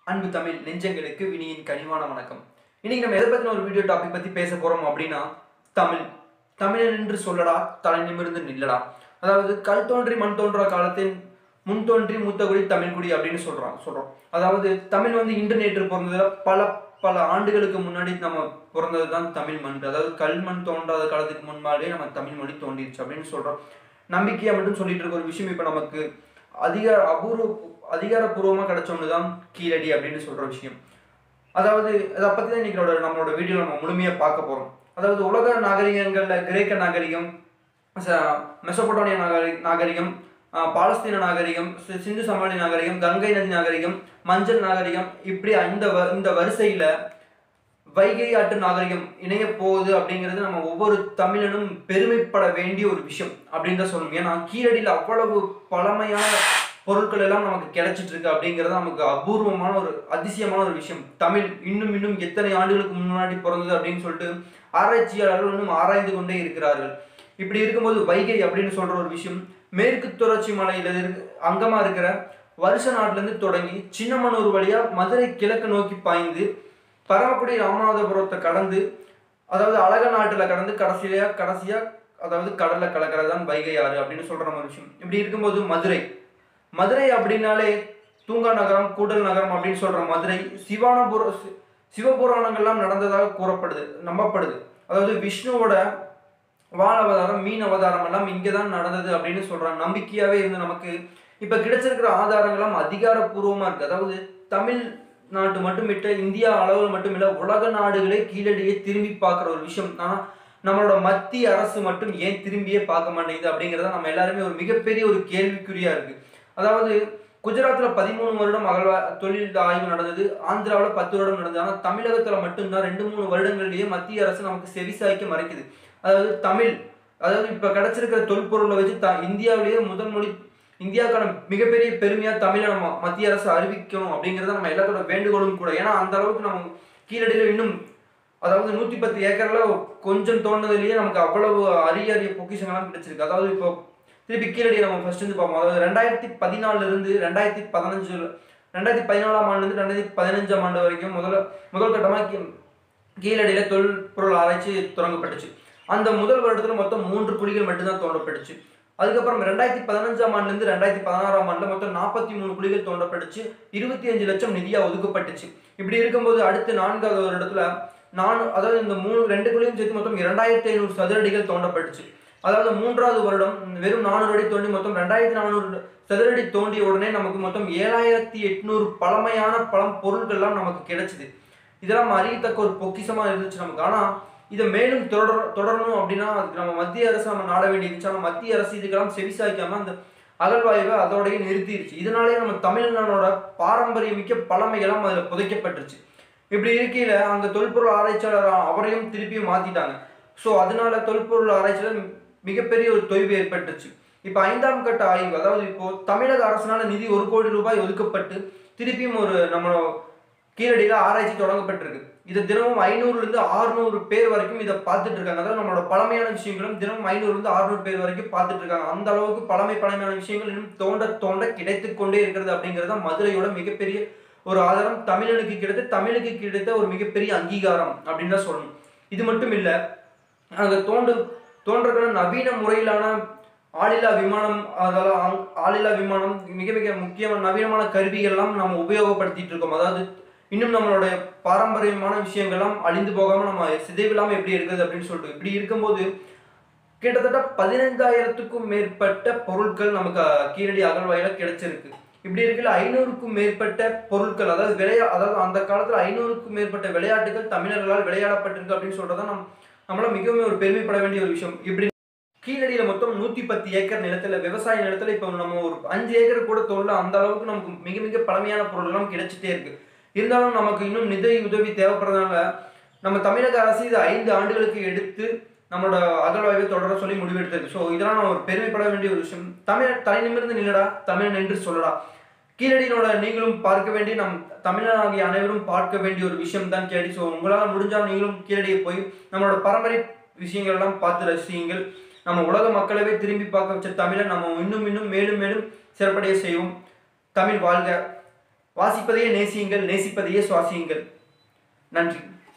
அன்பு தமிழ் நெஞ்சங்களுக்கு வினியின் கனிவான வணக்கம் இன்னைக்கு நம்ம எதை பத்தின ஒரு வீடியோ டாபிக் பத்தி பேச போறோம் அப்படின்னா தமிழ் தமிழன் என்று சொல்லடா தலை நிமிர்ந்து நில்லடா அதாவது கல் தோன்றி மண் தோன்றா காலத்தின் முன் தோன்றி மூத்தகுடி தமிழ்குடி அப்படின்னு சொல்றோம் சொல்றோம் அதாவது தமிழ் வந்து இன்று நேற்று பிறந்ததுல பல பல ஆண்டுகளுக்கு முன்னாடி நம்ம பிறந்தது தான் தமிழ் மண் அதாவது கல் மண் தோன்றாத காலத்துக்கு முன்பாலே நம்ம தமிழ் மொழி தோன்றிடுச்சு அப்படின்னு சொல்றோம் நம்பிக்கையா மட்டும் சொல்லிட்டு இருக்க ஒரு விஷயம் இப்ப நமக்கு அதிகார அபூர்வ அதிகாரப்பூர்வமா கிடைச்ச ஒன்று தான் கீழடி அப்படின்னு சொல்ற விஷயம் அதாவது அதை பத்தி தான் இன்னைக்கு நம்மளோட- நம்மளோட வீடியோ நம்ம முழுமையா பார்க்க போறோம் அதாவது உலக நாகரிகங்கள்ல கிரேக்க நாகரிகம் ச- மெசபடோனிய நாகரி நாகரிகம் ஆஹ் பாலஸ்தீன நாகரிகம் சி- சிந்து சமவெளி நாகரிகம் கங்கை நதி நாகரிகம் மஞ்சள் நாகரிகம் இப்படி இந்த வ- இந்த வரிசையில வைகை ஆற்று நாகரிகம் இணைய போகுது அப்படிங்கிறது நம்ம ஒவ்வொரு தமிழனும் பெருமைப்பட வேண்டிய ஒரு விஷயம் அப்படின்னு தான் சொல்லணும் ஏன்னா கீழடியில் அவ்வளவு பழமையான பொருட்கள் எல்லாம் நமக்கு கிடைச்சிட்டு இருக்கு அப்படிங்கிறது நமக்கு அபூர்வமான ஒரு அதிசயமான ஒரு விஷயம் தமிழ் இன்னும் இன்னும் எத்தனை ஆண்டுகளுக்கு முன்னாடி பிறந்தது அப்படின்னு சொல்லிட்டு ஆராய்ச்சியாளர்கள் இன்னும் ஆராய்ந்து கொண்டே இருக்கிறார்கள் இப்படி இருக்கும்போது வைகை அப்படின்னு சொல்ற ஒரு விஷயம் மேற்கு தொடர்ச்சி மலையில இருக்கு அங்கமா இருக்கிற வருஷ நாட்டுல இருந்து தொடங்கி சின்னமனூர் வழியா மதுரை கிழக்கு நோக்கி பாய்ந்து பரமக்குடி ராமநாதபுரத்தை கடந்து அதாவது அழக நாட்டுல கடந்து கடைசியா கடைசியா அதாவது கடல்ல கலக்கிறது தான் வைகை ஆறு அப்படின்னு சொல்ற ஒரு விஷயம் இப்படி இருக்கும்போது மதுரை மதுரை அப்படின்னாலே தூங்கா நகரம் கூடல் நகரம் அப்படின்னு சொல்ற மதுரை சிவானபுர சி- சிவபுராணங்கள்லாம் நடந்ததாக கூறப்படுது நம்பப்படுது அதாவது விஷ்ணுவோட வால் அவதாரம் மீன் அவதாரம் எல்லாம் இங்கே தான் நடந்தது அப்படின்னு சொல்றாங்க நம்பிக்கையாவே இருந்து நமக்கு இப்ப கிடைச்சிருக்கிற ஆதாரங்கள்லாம் அதிகாரப்பூர்வமா இருக்கு அதாவது தமிழ் நாட்டு மட்டுமிட்ட இந்தியா அளவில் மட்டுமில்ல உலக நாடுகளே கீழடியே திரும்பி பார்க்குற ஒரு விஷயம் ஆனா நம்மளோட மத்திய அரசு மட்டும் ஏன் திரும்பியே பார்க்க மாட்டேங்குது அப்படிங்கிறத நம்ம எல்லாருமே ஒரு மிகப்பெரிய ஒரு கேள்விக்குறியா இருக்கு அதாவது குஜராத்ல பதிமூணு வருடம் அகழ்வா தொழில் ஆய்வு நடந்தது ஆந்திராவில் பத்து வருடம் நடந்தது ஆனால் தமிழகத்துல மட்டும்தான் ரெண்டு மூணு வருடங்கள்லயே மத்திய அரசு நமக்கு செவிசாய்க்க மறைக்குது அதாவது தமிழ் அதாவது இப்ப கிடைச்சிருக்கிற தொல்பொருளை வச்சு த இந்தியாவிலேயே முதல் மொழி இந்தியாவுக்கான மிகப்பெரிய பெருமையா தமிழை நம்ம மத்திய அரசு அறிவிக்கணும் அப்படிங்கறத நம்ம எல்லாத்தோட வேண்டுகோளும் கூட ஏன்னா அந்த அளவுக்கு நம்ம கீழடியில இன்னும் அதாவது நூத்தி பத்து ஏக்கர்ல கொஞ்சம் தோணுனதுலயே நமக்கு அவ்வளவு அரிய அரிய பொக்கிஷங்கள்லாம் கிடைச்சிருக்கு அதாவது இப்போ திருப்பி கீழடி நம்ம ஃபர்ஸ்ட் இருந்து பார்ப்போம் அதாவது ரெண்டாயிரத்தி பதினாலுல இருந்து ரெண்டாயிரத்தி பதினஞ்சு ரெண்டாயிரத்தி பதினாலாம் ஆண்டுல இருந்து ரெண்டாயிரத்தி பதினஞ்சாம் ஆண்டு வரைக்கும் முதல்ல முதல் கட்டமா கீ- கீழடியில தொல்பொருள் ஆராய்ச்சி தொடங்கப்பட்டுச்சு அந்த முதல் வருடத்துல மொத்தம் மூன்று குழிகள் மட்டும்தான் தோண்டப்பட்டுச்சு அதுக்கப்புறம் ரெண்டாயிரத்தி பதினஞ்சாம் ஆண்டுல இருந்து ரெண்டாயிரத்தி பதினாறாம் ஆண்டுல மொத்தம் நாற்பத்தி மூணு குழிகள் தோண்டப்பட்டுச்சு இருபத்தி அஞ்சு லட்சம் நிதியா ஒதுக்கப்பட்டுச்சு இப்படி இருக்கும்போது அடுத்து நான்காவது வருடத்துல நான் அதாவது இந்த மூணு ரெண்டு குழியும் சேர்த்து மொத்தம் இரண்டாயிரத்தி ஐநூறு சதுரடிகள் தோண்டப்பட்டுச்சு அதாவது மூன்றாவது வருடம் வெறும் நானூறு அடி தோண்டி மொத்தம் ரெண்டாயிரத்தி நானூறு சதுரடி தோண்டிய உடனே நமக்கு மொத்தம் ஏழாயிரத்தி எட்நூறு பழமையான பழம் பொருட்கள்லாம் நமக்கு கிடைச்சிது இதெல்லாம் அறியத்தக்க ஒரு பொக்கிஷமா இருந்துச்சு நமக்கு ஆனா இதை மேலும் தொடர தொடரணும் அப்படின்னா அதுக்கு நம்ம மத்திய அரசு நம்ம நாட வேண்டியிருந்துச்சு ஆனால் மத்திய அரசு இதுக்கெல்லாம் செவிசாய்க்காம அந்த அகழ்வாய்வை அதோடய நிறுத்திடுச்சு இதனாலேயே நம்ம தமிழ்நாடோட பாரம்பரியமிக்க பழமைகள்லாம் அதில் புதைக்கப்பட்டுருச்சு இப்படி இருக்கையில அங்க தொல்பொருள் ஆராய்ச்சியாளர் அவரையும் திருப்பியும் மாத்திட்டாங்க ஸோ அதனால தொல்பொருள் ஆராய்ச்சியில மிகப்பெரிய ஒரு தொய்வு ஏற்பட்டுச்சு இப்போ ஐந்தாம் கட்ட ஆய்வு அதாவது இப்போ தமிழக அரசினால நிதி ஒரு கோடி ரூபாய் ஒதுக்கப்பட்டு திருப்பியும் ஒரு நம்ம கீழடியில ஆராய்ச்சி தொடங்கப்பட்டிருக்கு இது தினமும் ஐநூறுல இருந்து ஆறுநூறு பேர் வரைக்கும் இதை பார்த்துட்டு இருக்காங்க அதாவது நம்மளோட பழமையான விஷயங்களும் தினமும் ஐநூறுல இருந்து ஆறுநூறு பேர் வரைக்கும் பார்த்துட்டு இருக்காங்க அந்த அளவுக்கு பழமை பழமையான விஷயங்கள் இன்னும் தோண்ட தோண்ட கிடைத்து கொண்டே இருக்கிறது அப்படிங்கிறது தான் மதுரையோட மிகப்பெரிய ஒரு ஆதாரம் தமிழனுக்கு கிடைத்த தமிழுக்கு கிடைத்த ஒரு மிகப்பெரிய அங்கீகாரம் அப்படின்னு தான் சொல்லணும் இது மட்டும் இல்ல அங்க தோண்டு தோன்றக்கான நவீன முறையிலான ஆளில்லா விமானம் அதெல்லாம் அங்- ஆளில்லா விமானம் மிக மிக முக்கியமான நவீனமான கருவிகள்லாம் நம்ம உபயோகப்படுத்திட்டு இருக்கோம் அதாவது இன்னும் நம்மளுடைய பாரம்பரியமான விஷயங்கள்லாம் அழிந்து போகாம நம்ம சிதைவில்லாம எப்படி இருக்குது அப்படின்னு சொல்லிட்டு இப்படி இருக்கும்போது கிட்டத்தட்ட பதினைந்தாயிரத்துக்கும் மேற்பட்ட பொருட்கள் நமக்கு அஹ், கீழடி அகழ்வாயில கிடைச்சிருக்கு இப்படி இருக்கல ஐநூறுக்கும் மேற்பட்ட பொருட்கள் அதாவது விளையா அதாவது அந்த காலத்துல ஐநூறுக்கும் மேற்பட்ட விளையாட்டுகள் தமிழர்களால் விளையாடப்பட்டிருக்கு அப்படின்னு சொல்றதா நம் நம்மள மிகவும் ஒரு பெருமைப்பட வேண்டிய ஒரு விஷயம் இப்படி கீழடியில மொத்தம் நூத்தி பத்து ஏக்கர் நிலத்துல விவசாய நிலத்துல இப்போ நம்ம ஒரு அஞ்சு ஏக்கர் கூட தோல்ல அந்த அளவுக்கு நமக்கு மிக மிக பழமையான பொருள்லாம் கிடைச்சிட்டே இருக்கு இருந்தாலும் நமக்கு இன்னும் நிதி உதவி தேவைப்படுறதுனால நம்ம தமிழக அரசு இது ஐந்து ஆண்டுகளுக்கு எடுத்து நம்மளோட அகழ்வாய்வை தொடர சொல்லி முடிவெடுத்திருக்கு ஸோ இதெல்லாம் நம்ம ஒரு பெருமைப்பட வேண்டிய ஒரு விஷயம் தமிழ் தலை நிமிர்ந்து நில்லடா தமிழன் என்று சொல்லடா கீழடியினோட நீங்களும் பார்க்க வேண்டிய நம் தமிழனாகிய அனைவரும் பார்க்க வேண்டிய ஒரு விஷயம் தான் கீழடி ஸோ உங்களால் முடிஞ்சால் நீங்களும் கீழடியை போய் நம்மளோட பரம்பரை விஷயங்கள் எல்லாம் பார்த்து ரசியுங்கள் நம்ம உலக மக்களவே திரும்பி பார்க்க வச்ச தமிழை நம்ம இன்னும் இன்னும் மேலும் மேலும் சிறப்படைய செய்வோம் தமிழ் வாழ்க வாசிப்பதையே நேசியுங்கள் நேசிப்பதையே சுவாசியுங்கள் நன்றி